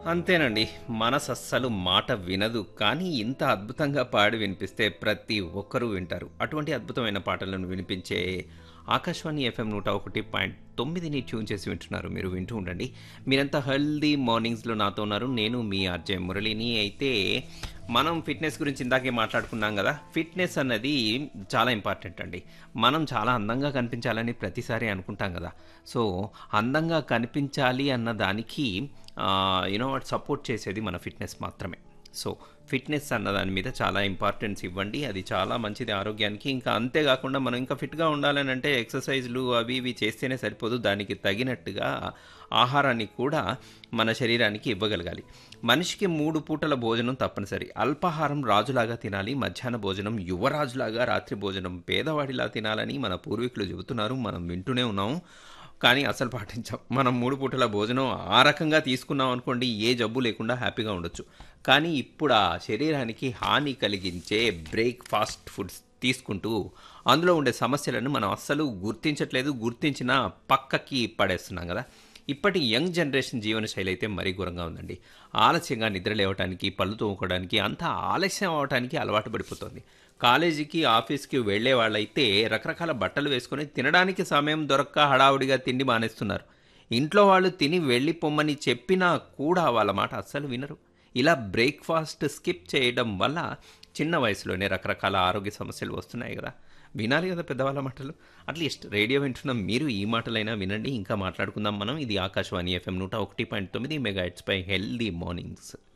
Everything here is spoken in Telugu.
అంతేనండి మనసు అస్సలు మాట వినదు కానీ ఇంత అద్భుతంగా పాడి వినిపిస్తే ప్రతి ఒక్కరూ వింటారు అటువంటి అద్భుతమైన పాటలను వినిపించే ఆకాశవాణి ఎఫ్ఎం నూట ఒకటి పాయింట్ తొమ్మిదిని ట్యూన్ చేసి వింటున్నారు మీరు వింటూ ఉండండి మీరంతా హెల్దీ మార్నింగ్స్లో నాతో ఉన్నారు నేను మీ ఆర్జే మురళిని అయితే మనం ఫిట్నెస్ గురించి ఇందాకే మాట్లాడుకున్నాం కదా ఫిట్నెస్ అన్నది చాలా ఇంపార్టెంట్ అండి మనం చాలా అందంగా కనిపించాలని ప్రతిసారి అనుకుంటాం కదా సో అందంగా కనిపించాలి అన్న దానికి యూనో వాట్ సపోర్ట్ చేసేది మన ఫిట్నెస్ మాత్రమే సో ఫిట్నెస్ అన్న దాని మీద చాలా ఇంపార్టెన్స్ ఇవ్వండి అది చాలా మంచిది ఆరోగ్యానికి ఇంకా అంతేకాకుండా మనం ఇంకా ఫిట్గా ఉండాలని అంటే ఎక్సర్సైజ్లు అవి ఇవి చేస్తేనే సరిపోదు దానికి తగినట్టుగా ఆహారాన్ని కూడా మన శరీరానికి ఇవ్వగలగాలి మనిషికి మూడు పూటల భోజనం తప్పనిసరి అల్పాహారం రాజులాగా తినాలి మధ్యాహ్న భోజనం యువరాజులాగా రాత్రి భోజనం పేదవాడిలా తినాలని మన పూర్వీకులు చెబుతున్నారు మనం వింటూనే ఉన్నాం కానీ అసలు పాటించాం మనం మూడు పూటల భోజనం ఆ రకంగా తీసుకున్నాం అనుకోండి ఏ జబ్బు లేకుండా హ్యాపీగా ఉండొచ్చు కానీ ఇప్పుడు ఆ శరీరానికి హాని కలిగించే బ్రేక్ఫాస్ట్ ఫుడ్స్ తీసుకుంటూ అందులో ఉండే సమస్యలను మనం అస్సలు గుర్తించట్లేదు గుర్తించిన పక్కకి పడేస్తున్నాం కదా ఇప్పటి యంగ్ జనరేషన్ జీవన శైలి అయితే మరీ ఘోరంగా ఉందండి ఆలస్యంగా నిద్ర లేవటానికి పళ్ళు తోముకోవడానికి అంతా ఆలస్యం అవడానికి అలవాటు పడిపోతుంది కాలేజీకి ఆఫీస్కి వెళ్ళే వాళ్ళైతే రకరకాల బట్టలు వేసుకొని తినడానికి సమయం దొరక్క హడావుడిగా తిండి మానేస్తున్నారు ఇంట్లో వాళ్ళు తిని వెళ్ళి పొమ్మని చెప్పినా కూడా వాళ్ళ మాట అస్సలు వినరు ఇలా బ్రేక్ఫాస్ట్ స్కిప్ చేయడం వల్ల చిన్న వయసులోనే రకరకాల ఆరోగ్య సమస్యలు వస్తున్నాయి కదా వినాలి కదా పెద్దవాళ్ళ మాటలు అట్లీస్ట్ రేడియో వింటున్న మీరు ఈ మాటలైనా వినండి ఇంకా మాట్లాడుకుందాం మనం ఇది ఆకాశవాణి ఎఫ్ఎం నూట ఒకటి పాయింట్ తొమ్మిది మెగా పై హెల్దీ మార్నింగ్స్